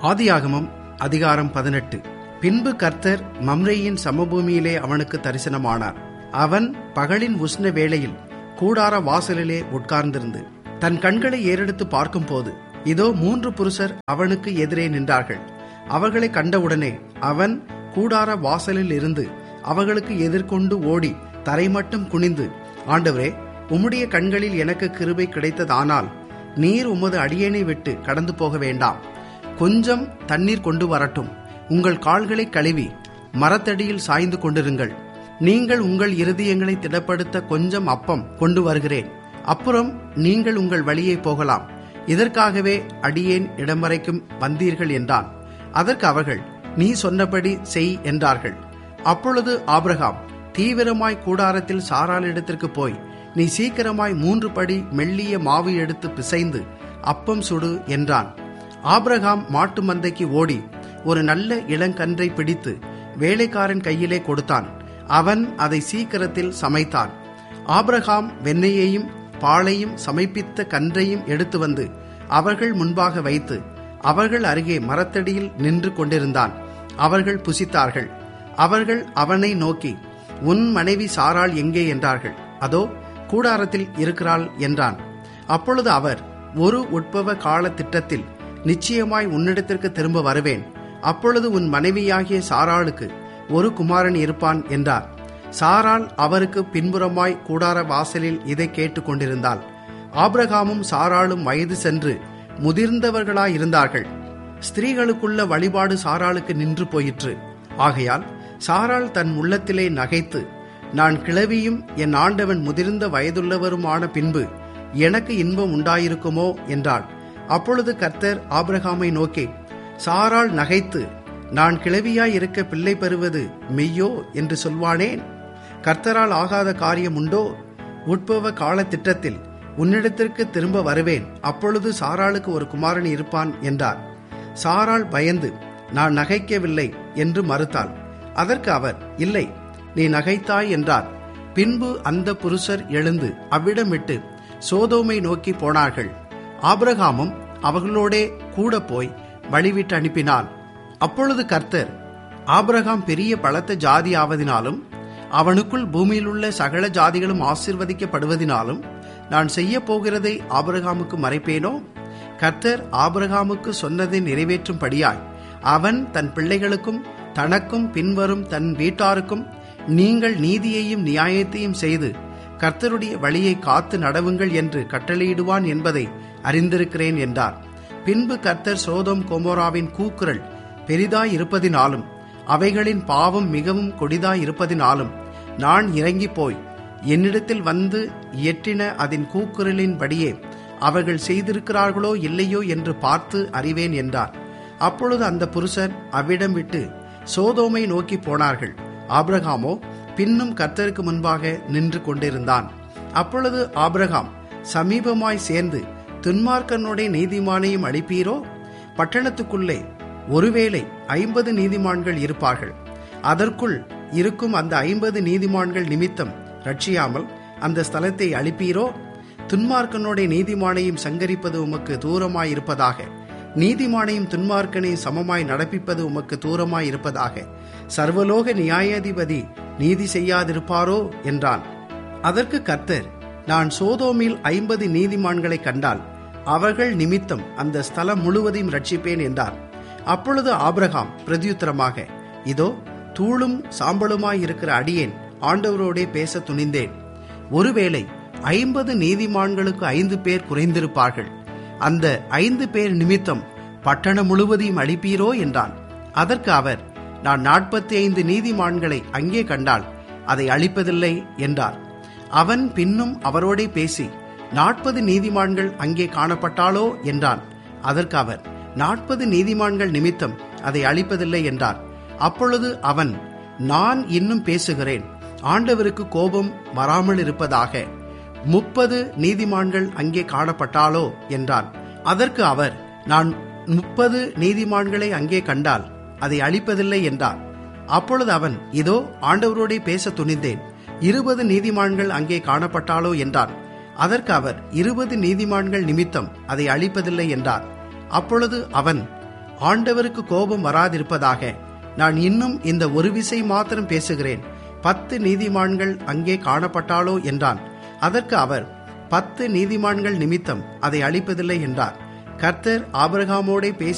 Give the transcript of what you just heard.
ஆதியாகமம் அதிகாரம் பதினெட்டு பின்பு கர்த்தர் மம்ரேயின் சமபூமியிலே அவனுக்கு தரிசனமானார் அவன் பகலின் உஷ்ண வேளையில் கூடார வாசலிலே உட்கார்ந்திருந்து தன் கண்களை ஏறெடுத்து பார்க்கும்போது இதோ மூன்று புருஷர் அவனுக்கு எதிரே நின்றார்கள் அவர்களை கண்டவுடனே அவன் கூடார வாசலில் இருந்து அவர்களுக்கு எதிர்கொண்டு ஓடி தரை மட்டும் குனிந்து ஆண்டவரே உம்முடைய கண்களில் எனக்கு கிருபை கிடைத்ததானால் நீர் உமது அடியேனை விட்டு கடந்து போக வேண்டாம் கொஞ்சம் தண்ணீர் கொண்டு வரட்டும் உங்கள் கால்களை கழுவி மரத்தடியில் சாய்ந்து கொண்டிருங்கள் நீங்கள் உங்கள் இருதயங்களை திடப்படுத்த கொஞ்சம் அப்பம் கொண்டு வருகிறேன் அப்புறம் நீங்கள் உங்கள் வழியே போகலாம் இதற்காகவே அடியேன் இடம் வரைக்கும் வந்தீர்கள் என்றான் அதற்கு அவர்கள் நீ சொன்னபடி செய் என்றார்கள் அப்பொழுது ஆபிரகாம் தீவிரமாய் கூடாரத்தில் சாராளிடத்திற்கு போய் நீ சீக்கிரமாய் மூன்று படி மெல்லிய மாவு எடுத்து பிசைந்து அப்பம் சுடு என்றான் ஆபிரகாம் மாட்டு மந்தைக்கு ஓடி ஒரு நல்ல இளங்கன்றை பிடித்து வேலைக்காரன் கையிலே கொடுத்தான் அவன் அதை சீக்கிரத்தில் சமைத்தான் ஆபிரகாம் வெண்ணெயையும் பாலையும் சமைப்பித்த கன்றையும் எடுத்து வந்து அவர்கள் முன்பாக வைத்து அவர்கள் அருகே மரத்தடியில் நின்று கொண்டிருந்தான் அவர்கள் புசித்தார்கள் அவர்கள் அவனை நோக்கி உன் மனைவி சாராள் எங்கே என்றார்கள் அதோ கூடாரத்தில் இருக்கிறாள் என்றான் அப்பொழுது அவர் ஒரு உட்பவ கால திட்டத்தில் நிச்சயமாய் உன்னிடத்திற்கு திரும்ப வருவேன் அப்பொழுது உன் மனைவியாகிய சாராளுக்கு ஒரு குமாரன் இருப்பான் என்றார் சாராள் அவருக்கு பின்புறமாய் கூடார வாசலில் இதை கேட்டுக்கொண்டிருந்தாள் ஆபிரகாமும் சாராளும் வயது சென்று முதிர்ந்தவர்களாயிருந்தார்கள் ஸ்திரீகளுக்குள்ள வழிபாடு சாராளுக்கு நின்று போயிற்று ஆகையால் சாராள் தன் உள்ளத்திலே நகைத்து நான் கிளவியும் என் ஆண்டவன் முதிர்ந்த வயதுள்ளவருமான பின்பு எனக்கு இன்பம் உண்டாயிருக்குமோ என்றாள் அப்பொழுது கர்த்தர் ஆபிரகாமை நோக்கி சாராள் நகைத்து நான் கிளவியாய் இருக்க பிள்ளை பெறுவது மெய்யோ என்று சொல்வானேன் கர்த்தரால் ஆகாத காரியம் உண்டோ உட்பவ கால திட்டத்தில் உன்னிடத்திற்கு திரும்ப வருவேன் அப்பொழுது சாராளுக்கு ஒரு குமாரன் இருப்பான் என்றார் சாராள் பயந்து நான் நகைக்கவில்லை என்று மறுத்தாள் அதற்கு அவர் இல்லை நீ நகைத்தாய் என்றார் பின்பு அந்த புருஷர் எழுந்து அவ்விடம் விட்டு சோதோமை நோக்கி போனார்கள் ஆபிரகாமும் அவர்களோடே கூட போய் வழிவிட்டு அனுப்பினான் அப்பொழுது கர்த்தர் ஆபிரகாம் பெரிய பலத்த ஜாதி ஆவதினாலும் அவனுக்குள் பூமியிலுள்ள சகல ஜாதிகளும் ஆசிர்வதிக்கப்படுவதினாலும் நான் செய்ய போகிறதை ஆபிரகாமுக்கு மறைப்பேனோ கர்த்தர் ஆபிரகாமுக்கு சொன்னதை நிறைவேற்றும்படியாய் அவன் தன் பிள்ளைகளுக்கும் தனக்கும் பின்வரும் தன் வீட்டாருக்கும் நீங்கள் நீதியையும் நியாயத்தையும் செய்து கர்த்தருடைய வழியை காத்து நடவுங்கள் என்று கட்டளையிடுவான் என்பதை அறிந்திருக்கிறேன் என்றார் பின்பு கர்த்தர் சோதோம் கொமோராவின் கூக்குரல் பெரிதாய் இருப்பதினாலும் அவைகளின் பாவம் மிகவும் கொடிதாய் இருப்பதினாலும் நான் இறங்கி போய் என்னிடத்தில் வந்து இயற்றின அதன் கூக்குரலின் படியே அவர்கள் செய்திருக்கிறார்களோ இல்லையோ என்று பார்த்து அறிவேன் என்றார் அப்பொழுது அந்த புருஷர் அவ்விடம் விட்டு சோதோமை நோக்கி போனார்கள் ஆபிரகாமோ பின்னும் கர்த்தருக்கு முன்பாக நின்று கொண்டிருந்தான் அப்பொழுது ஆபிரகாம் சமீபமாய் சேர்ந்து துன்மார்க்கனுடைய நீதிமானையும் அளிப்பீரோ பட்டணத்துக்குள்ளே ஒருவேளை ஐம்பது நீதிமான்கள் இருப்பார்கள் அதற்குள் இருக்கும் அந்த ஐம்பது நீதிமான்கள் நிமித்தம் ரட்சியாமல் அந்த ஸ்தலத்தை அளிப்பீரோ துன்மார்க்கனுடைய நீதிமானையும் சங்கரிப்பது உமக்கு தூரமாயிருப்பதாக நீதிமானையும் துன்மார்க்கனையும் சமமாய் நடப்பிப்பது உமக்கு தூரமாய் இருப்பதாக சர்வலோக நியாயாதிபதி நீதி செய்யாதிருப்பாரோ என்றான் அதற்கு கர்த்தர் நான் சோதோமில் ஐம்பது நீதிமான்களை கண்டால் அவர்கள் நிமித்தம் அந்த ஸ்தலம் முழுவதையும் ரட்சிப்பேன் என்றார் அப்பொழுது ஆபிரகாம் பிரதியுத்தரமாக இதோ தூளும் சாம்பலுமாய் இருக்கிற அடியேன் ஆண்டவரோடே பேச துணிந்தேன் ஒருவேளை ஐம்பது நீதிமான்களுக்கு ஐந்து பேர் குறைந்திருப்பார்கள் அந்த ஐந்து பேர் நிமித்தம் பட்டணம் முழுவதையும் அளிப்பீரோ என்றான் அதற்கு அவர் நான் நாற்பத்தி ஐந்து நீதிமான்களை அங்கே கண்டால் அதை அழிப்பதில்லை என்றார் அவன் பின்னும் அவரோடே பேசி நாற்பது நீதிமான்கள் அங்கே காணப்பட்டாலோ என்றான் அதற்கு அவர் நாற்பது நீதிமான்கள் நிமித்தம் அதை அழிப்பதில்லை என்றார் அப்பொழுது அவன் நான் இன்னும் பேசுகிறேன் ஆண்டவருக்கு கோபம் வராமல் இருப்பதாக முப்பது நீதிமான்கள் அங்கே காணப்பட்டாலோ என்றான் அதற்கு அவர் நான் முப்பது நீதிமான்களை அங்கே கண்டால் அதை அழிப்பதில்லை என்றார் அப்பொழுது அவன் இதோ ஆண்டவரோடே பேச துணிந்தேன் இருபது நீதிமான்கள் அங்கே காணப்பட்டாலோ என்றான் அதற்கு அவர் இருபது நீதிமான்கள் நிமித்தம் அதை அழிப்பதில்லை என்றார் அப்பொழுது அவன் ஆண்டவருக்கு கோபம் வராதிருப்பதாக நான் இன்னும் இந்த ஒரு விசை மாத்திரம் பேசுகிறேன் பத்து நீதிமான்கள் அங்கே காணப்பட்டாலோ என்றான் அதற்கு அவர் பத்து நீதிமான்கள் நிமித்தம் அதை அளிப்பதில்லை என்றார் கர்த்தர் ஆபிரகாமோடே பேசி